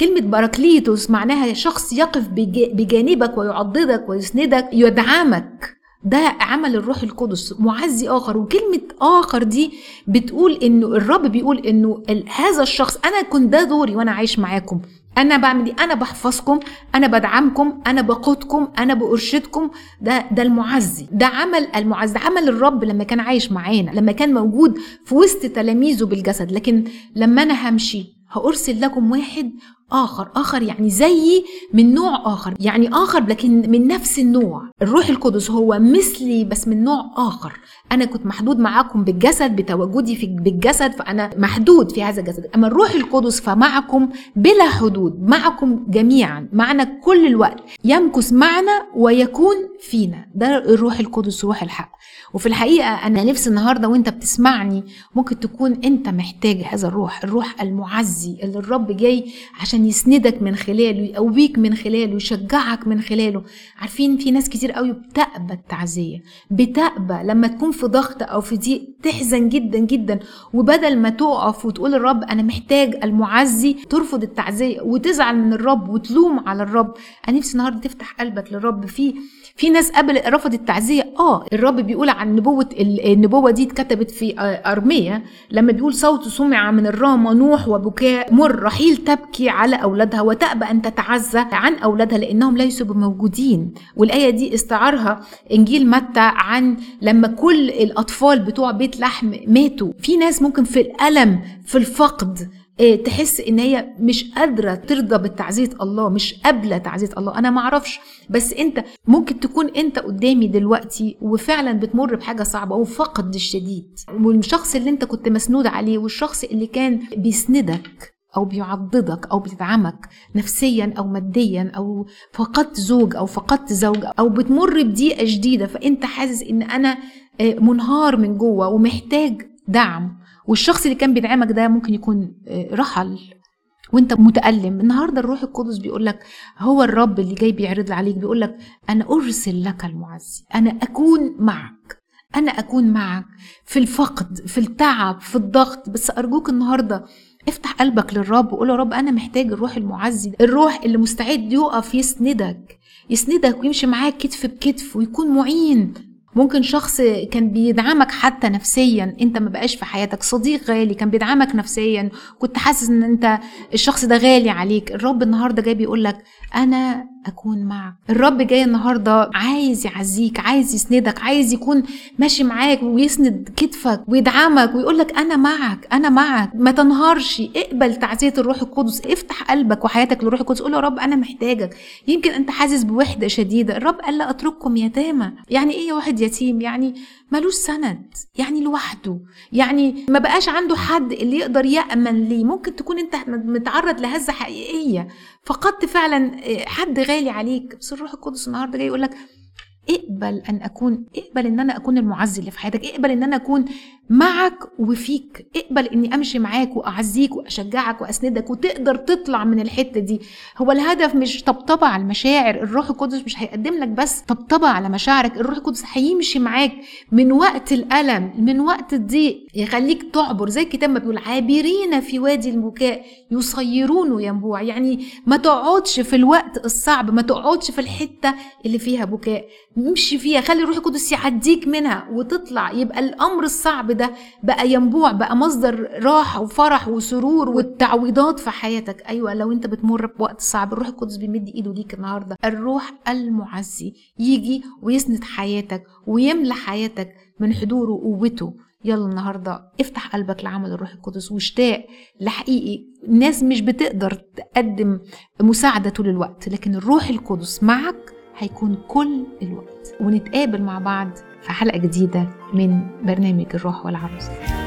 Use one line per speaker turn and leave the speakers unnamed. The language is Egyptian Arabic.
كلمة باراكليتوس معناها شخص يقف بجانبك ويعضدك ويسندك يدعمك ده عمل الروح القدس معزي اخر وكلمه اخر دي بتقول انه الرب بيقول انه هذا الشخص انا كنت ده دوري وانا عايش معاكم انا بعمل ايه انا بحفظكم انا بدعمكم انا بقودكم انا بارشدكم ده ده المعزي ده عمل المعزي ده عمل الرب لما كان عايش معانا لما كان موجود في وسط تلاميذه بالجسد لكن لما انا همشي هأرسل لكم واحد آخر آخر يعني زيي من نوع آخر يعني آخر لكن من نفس النوع الروح القدس هو مثلي بس من نوع آخر أنا كنت محدود معاكم بالجسد بتواجدي في بالجسد فأنا محدود في هذا الجسد أما الروح القدس فمعكم بلا حدود معكم جميعا معنا كل الوقت يمكث معنا ويكون فينا ده الروح القدس روح الحق وفي الحقيقة أنا نفسي النهاردة وأنت بتسمعني ممكن تكون أنت محتاج هذا الروح الروح المعزي اللي الرب جاي عشان يسندك من خلاله يقويك من خلاله يشجعك من خلاله عارفين في ناس كتير قوي بتقبى التعزية بتقبى لما تكون في ضغط أو في ضيق تحزن جدا جدا وبدل ما تقف وتقول الرب أنا محتاج المعزي ترفض التعزية وتزعل من الرب وتلوم على الرب أنا نفسي النهاردة تفتح قلبك للرب في في ناس قبل رفض التعزية اه الرب بيقول عن نبوة النبوة دي اتكتبت في أرمية لما بيقول صوت سمع من الرامة نوح وبكاء مر رحيل تبكي على أولادها وتأبى أن تتعزى عن أولادها لأنهم ليسوا بموجودين والآية دي استعارها إنجيل متى عن لما كل الأطفال بتوع بيت لحم ماتوا في ناس ممكن في الألم في الفقد إيه تحس ان هي مش قادره ترضى بتعزيه الله مش قابله تعزيه الله انا ما اعرفش بس انت ممكن تكون انت قدامي دلوقتي وفعلا بتمر بحاجه صعبه وفقد الشديد والشخص اللي انت كنت مسنود عليه والشخص اللي كان بيسندك او بيعضدك او بتدعمك نفسيا او ماديا او فقدت زوج او فقدت زوجة او بتمر بضيقه شديده فانت حاسس ان انا منهار من جوه ومحتاج دعم والشخص اللي كان بيدعمك ده ممكن يكون رحل وانت متألم النهارده الروح القدس بيقول لك هو الرب اللي جاي بيعرض عليك بيقول لك انا ارسل لك المعزي انا اكون معك انا اكون معك في الفقد في التعب في الضغط بس ارجوك النهارده افتح قلبك للرب وقول يا رب انا محتاج الروح المعزي الروح اللي مستعد يقف يسندك يسندك ويمشي معاك كتف بكتف ويكون معين ممكن شخص كان بيدعمك حتى نفسيا انت ما بقاش في حياتك صديق غالي كان بيدعمك نفسيا كنت حاسس ان انت الشخص ده غالي عليك الرب النهارده جاي بيقول لك انا اكون معك الرب جاي النهارده عايز يعزيك عايز يسندك عايز يكون ماشي معاك ويسند كتفك ويدعمك ويقول لك انا معك انا معك ما تنهارش اقبل تعزيه الروح القدس افتح قلبك وحياتك للروح القدس قول يا رب انا محتاجك يمكن انت حاسس بوحده شديده الرب قال لا اترككم يتامى يعني ايه واحد يتيم يعني ملوش سند يعني لوحده يعني ما بقاش عنده حد اللي يقدر يأمن ليه ممكن تكون انت متعرض لهزة حقيقية فقدت فعلا حد غالي عليك بس الروح القدس النهارده جاي يقول لك اقبل ان اكون اقبل ان انا اكون المعزي اللي في حياتك اقبل ان انا اكون معك وفيك اقبل اني امشي معاك واعزيك واشجعك واسندك وتقدر تطلع من الحته دي هو الهدف مش طبطبه على المشاعر الروح القدس مش هيقدم لك بس طبطبه على مشاعرك الروح القدس هيمشي معاك من وقت الالم من وقت الضيق يخليك تعبر زي الكتاب ما بيقول عابرين في وادي البكاء يصيرون ينبوع يعني ما تقعدش في الوقت الصعب ما تقعدش في الحته اللي فيها بكاء امشي فيها خلي الروح القدس يعديك منها وتطلع يبقى الامر الصعب ده بقى ينبوع بقى مصدر راحه وفرح وسرور والتعويضات في حياتك ايوه لو انت بتمر بوقت صعب الروح القدس بيمد ايده ليك النهارده الروح المعزي يجي ويسند حياتك ويملى حياتك من حضوره وقوته يلا النهارده افتح قلبك لعمل الروح القدس واشتاق لحقيقي الناس مش بتقدر تقدم مساعده طول الوقت لكن الروح القدس معك هيكون كل الوقت ونتقابل مع بعض في حلقة جديدة من برنامج الروح والعروس